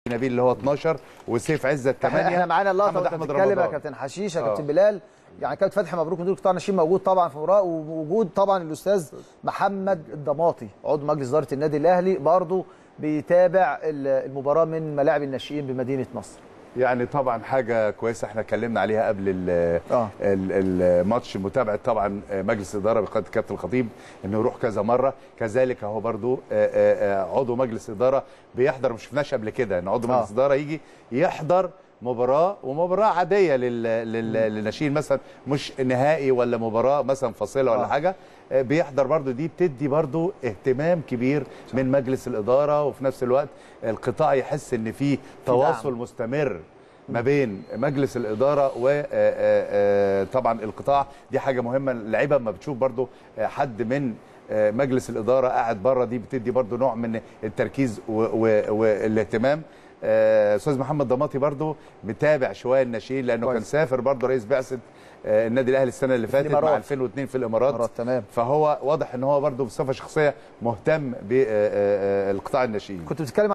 نبيل اللي هو 12 وسيف عزت 8 احنا معانا اللقطه محمد وانت احمد بتتكلم يا رمضان كابتن حشيش يا آه. كابتن بلال يعني كابتن فتحي مبروك مدير قطاع الناشئين موجود طبعا في المباراه ووجود طبعا الاستاذ محمد الضماطي عضو مجلس اداره النادي الاهلي برضه بيتابع ال- المباراه من ملاعب الناشئين بمدينه نصر يعني طبعا حاجه كويسه احنا اتكلمنا عليها قبل ال- آه. ال- الماتش متابعه طبعا مجلس الاداره بقياده كابتن الخطيب انه يروح كذا مره كذلك اهو برضو آه، آه، آه، عضو مجلس اداره بيحضر ما شفناش قبل كده ان عضو آه. مجلس اداره يجي يحضر مباراه ومباراه عاديه لل- لل- للناشئين مثلا مش نهائي ولا مباراه مثلا فاصله ولا آه. حاجه آه، بيحضر برضو دي بتدي برضو اهتمام كبير من مجلس الاداره وفي نفس الوقت القطاع يحس ان في تواصل مستمر ما بين مجلس الاداره وطبعا القطاع دي حاجه مهمه اللعيبه اما بتشوف برضو آه، حد من آه، مجلس الاداره قاعد بره دي بتدي برضو نوع من التركيز و- و- والاهتمام آه، استاذ محمد ضماطي برضو متابع شويه الناشئين لانه كويس. كان سافر برضو رئيس بعثه آه، النادي الاهلي السنه اللي فاتت مع الإمارات. 2002 في الامارات مرات تمام فهو واضح ان هو برضو بصفه شخصيه مهتم بالقطاع الناشئين كنت بتتكلم